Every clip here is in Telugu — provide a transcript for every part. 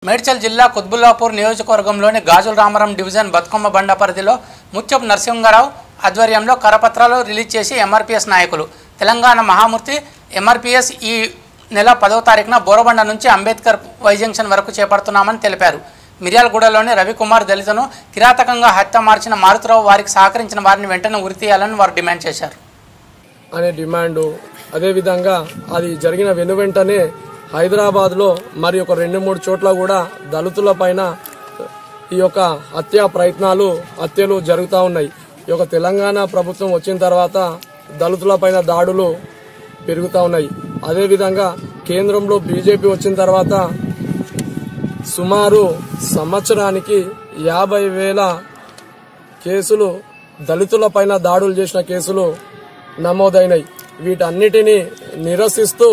మేడ్చల్ జిల్లా కుత్బుల్లాపూర్ నియోజకవర్గంలోని గాజుల రామరం డివిజన్ బతుకమ్మ బండ పరిధిలో ముత్యపు నరసింహరావు ఆధ్వర్యంలో కరపత్రాలు రిలీజ్ చేసి ఎంఆర్పీఎస్ నాయకులు తెలంగాణ మహామూర్తి ఎంఆర్పీఎస్ ఈ నెల పదవ తారీఖున బోరబండ నుంచి అంబేద్కర్ వై జంక్షన్ వరకు చేపడుతున్నామని తెలిపారు మిర్యాలగూడలోని రవికుమార్ దళితను కిరాతకంగా హత్య మార్చిన మారుతిరావు వారికి సహకరించిన వారిని వెంటనే ఉరితీయాలని వారు డిమాండ్ చేశారు అనే డిమాండు అదేవిధంగా అది జరిగిన వెను వెంటనే హైదరాబాద్లో మరి ఒక రెండు మూడు చోట్ల కూడా దళితుల పైన ఈ యొక్క హత్యా ప్రయత్నాలు హత్యలు జరుగుతూ ఉన్నాయి ఈ యొక్క తెలంగాణ ప్రభుత్వం వచ్చిన తర్వాత దళితుల పైన దాడులు పెరుగుతూ ఉన్నాయి అదేవిధంగా కేంద్రంలో బీజేపీ వచ్చిన తర్వాత సుమారు సంవత్సరానికి యాభై వేల కేసులు దళితుల పైన దాడులు చేసిన కేసులు నమోదైనాయి వీటన్నిటిని నిరసిస్తూ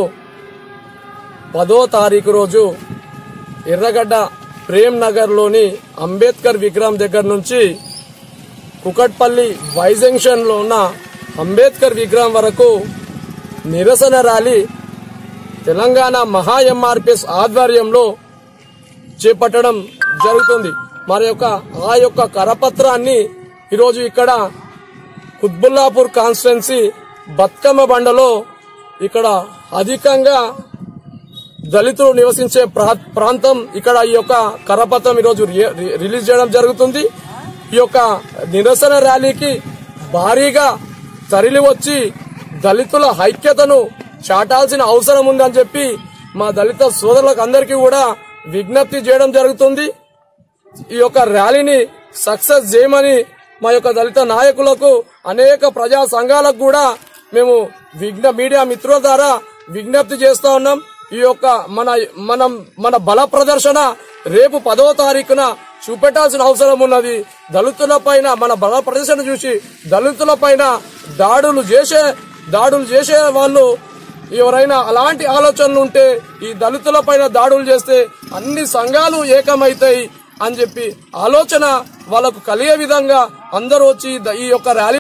పదో తారీఖు రోజు ఎర్రగడ్డ ప్రేమ్ నగర్ లోని అంబేద్కర్ విగ్రహం దగ్గర నుంచి కుకట్పల్లి వై జంక్షన్ లో ఉన్న అంబేద్కర్ విగ్రహం వరకు నిరసన ర్యాలీ తెలంగాణ మహా ఎంఆర్పిఎస్ ఆధ్వర్యంలో చేపట్టడం జరుగుతుంది మరి యొక్క ఆ యొక్క కరపత్రాన్ని ఈరోజు ఇక్కడ కుత్బుల్లాపూర్ కాన్స్టిట్యున్సీ బతుకమ్మ బండలో ఇక్కడ అధికంగా దళితులు నివసించే ప్రా- ప్రాంతం ఇక్కడ ఈ యొక్క కరపత్రం ఈరోజు రి- రి- రిలీజ్ చేయడం జరుగుతుంది ఈ యొక్క నిరసన ర్యాలీకి భారీగా తరలి వచ్చి దళితుల ఐక్యతను చాటాల్సిన అవసరం ఉందని చెప్పి మా దళిత సోదరులకు అందరికీ కూడా విజ్ఞప్తి చేయడం జరుగుతుంది ఈ యొక్క ర్యాలీని సక్సెస్ చేయమని మా యొక్క దళిత నాయకులకు అనేక ప్రజా సంఘాలకు కూడా మేము విజ్ఞ మీడియా మిత్రుల ద్వారా విజ్ఞప్తి చేస్తా ఉన్నాం ఈ యొక్క మన మనం మన బల ప్రదర్శన రేపు పదో తారీఖున చూపెట్టాల్సిన అవసరం ఉన్నది దళితుల పైన మన బల ప్రదర్శన చూసి దళితుల పైన దాడులు చేసే దాడులు చేసే వాళ్ళు ఎవరైనా అలాంటి ఆలోచనలు ఉంటే ఈ దళితుల పైన దాడులు చేస్తే అన్ని సంఘాలు ఏకమైతాయి అని చెప్పి ఆలోచన వాళ్ళకు కలిగే విధంగా అందరూ వచ్చి ఈ యొక్క ర్యాలీ